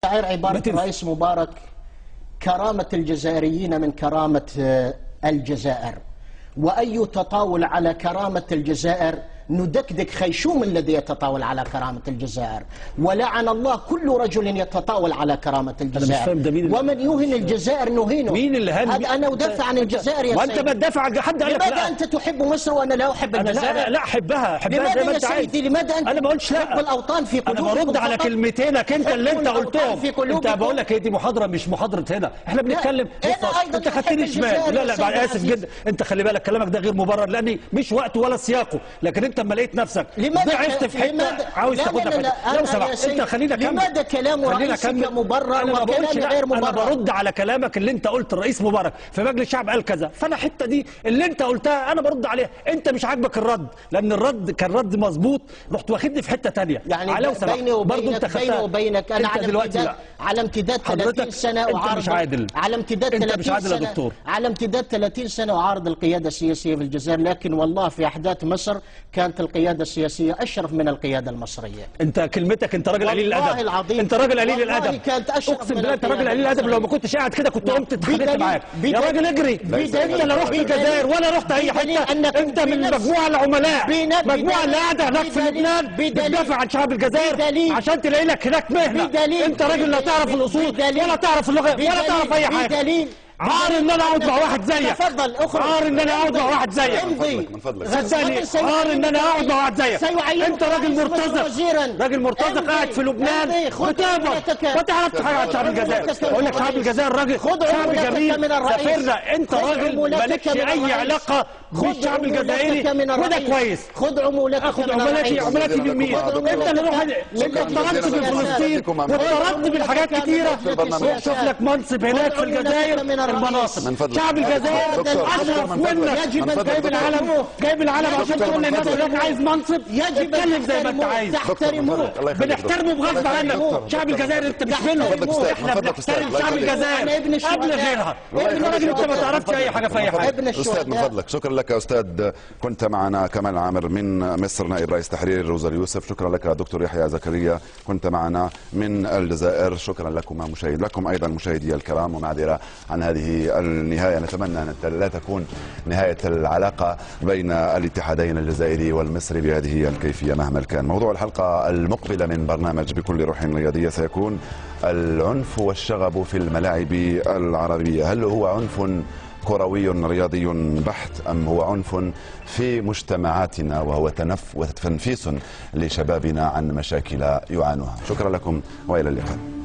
شاعر عبارة بتنسى. الرئيس مبارك كرامة الجزائريين من كرامة آه، الجزائر وأي تطاول على كرامة الجزائر ندكدك خيشوم الذي يتطاول على كرامة الجزائر ولعن الله كل رجل يتطاول على كرامة الجزائر فاهم ده مين اللي- ومن يهن الجزائر نهينه مين اللي هان هذا أنا أدافع عن الجزائر يا وانت سيدي بتدافع عن حد قال لك لماذا لا أنت تحب مصر وأنا لا أحب انا لا الجزائر لا, لا احبها احبها زي لماذا ما يا انت عايز سيدي لماذا أنت انا ما قلتش لا تحب الأوطان في انا قلوبكم برد على فقط؟ كلمتينك انت اللي تحب انت الأوطان قلتهم في انت قلوبكم؟ بقول لك هي دي محاضره مش محاضره هنا احنا بنتكلم أنا بص، أيضاً انت أحب خدتني الجزائر شمال لا يا لا سيدي بعد اسف العزيز. جدا انت خلي بالك كلامك ده غير مبرر لاني مش وقته ولا سياقه لكن انت اما لقيت نفسك لماذا ضعفت في حته لماذا- عاوز لا تاخدها لا في لا حته لا لو أنا يا سمحت سيدي، انت خلينا كمل لماذا كلام خلينا رئيسك كمل. مبرر أنا ما بقولش وكلامي لا، غير انا مبرر برد على كلامك اللي انت قلت الرئيس مبارك في مجلس الشعب قال كذا فانا الحته دي اللي انت قلتها انا برد عليها انت مش عاجبك الرد لان الرد كان رد مظبوط رحت واخدني في حته ثانيه يعني على لو سمحت. بيني برضو وبينك انت بيني خدتها. وبينك انا انت على دلوقتي امتداد لا على امتداد 30 حضرتك سنه انت اعارض مش عادل. على امتداد انت 30 مش عادل يا سنه دكتور. على امتداد 30 سنه اعارض القياده السياسيه في الجزائر لكن والله في احداث مصر كانت القياده السياسيه اشرف من القياده المصريه انت كلمتك انت راجل قليل والله الادب العظيم. انت راجل قليل والله الادب كانت أشرف اقسم من بالله انت راجل القيادة قليل الادب لو ما المصرية. كنتش قاعد كده كنت قمت اتخانقت بدليل- معاك يا بدليل- راجل اجري بدليل- انت لا رحت بدليل- الجزائر ولا رحت اي بدليل حته أنك انت من بنفس- مجموعه العملاء بن- مجموعه اللي بدليل- قاعده هناك في بدليل- لبنان بدليل- بتدافع عن شعب الجزائر بدليل- عشان تلاقي لك هناك مهنه بدليل- انت راجل لا تعرف بدليل- الاصول بدليل- ولا تعرف اللغه ولا بدليل- تعرف اي حاجه بدليل عار ان انا اقعد مع واحد زيك تفضل اخرج عار ان انا اقعد مع واحد زيك امضي من فضلك. صدقني سيعينك عار ان انا اقعد مع واحد زيك سيعينك انت راجل رئيس مصر مرتزق وزيراً. راجل مرتزق امضي. قاعد في لبنان امضي. خذ بتقبض عمولتك. ما تعرفش حاجه عن شعب الجزائر عمولتك بقول لك من شعب الرئيس. الجزائر راجل خذ شعب عمولتك جميل من الرئيس. سافرنا انت خذ راجل عمولتك مالكش من اي الرئيس. علاقه خذ بالشعب عمولتك الجزائري من وده الرئيس. كويس خذ عمولتك اخد من عملاتي الرئيس. عملاتي من مين؟ شكراً لكم انت اللي روح شكراً انت اتضربت جزيلاً من فلسطين لكم. واتضربت بالحاجات كتيره في البرنامج. شوف لك منصب هناك في الجزائر من الرئيس. المناصب من فضلك. شعب الجزائر دكتور، دكتور، اشرف من فضلك. منك يجب من أن فضلك، جايب دكتور. العلم جايب العلم عشان دكتور، تقول من للناس فضلك. انك عايز منصب يجب أن اتكلم زي ما انت تحترموه. عايز تحترموه الله يخليك بنحترمه دكتور. بغصب الله يخليك عنك دكتور. شعب الجزائر انت مش منه من فضلك أستاذ، احنا من فضلك أستاذ. بنحترم الله شعب يخليك. الجزائر أنا ابن الشهداء. قبل غيرها الله ابن يخليك راجل انت ما دكتور. تعرفش اي حاجه في اي حاجه ابن استاذ من الشهداء. فضلك شكرا لك يا استاذ كنت معنا كمال عامر من مصر نائب رئيس تحرير روزر يوسف شكرا لك دكتور يحيى زكريا كنت معنا من الجزائر شكرا لكم مشاهد لكم ايضا مشاهدي الكرام ومعذره عن هذه النهايه نتمنى ان لا تكون نهايه العلاقه بين الاتحادين الجزائري والمصري بهذه الكيفيه مهما كان موضوع الحلقه المقبله من برنامج بكل روح رياضيه سيكون العنف والشغب في الملاعب العربيه هل هو عنف كروي رياضي بحت أم هو عنف في مجتمعاتنا وهو تنف وتنفيس لشبابنا عن مشاكل يعانوها شكرا لكم وإلى اللقاء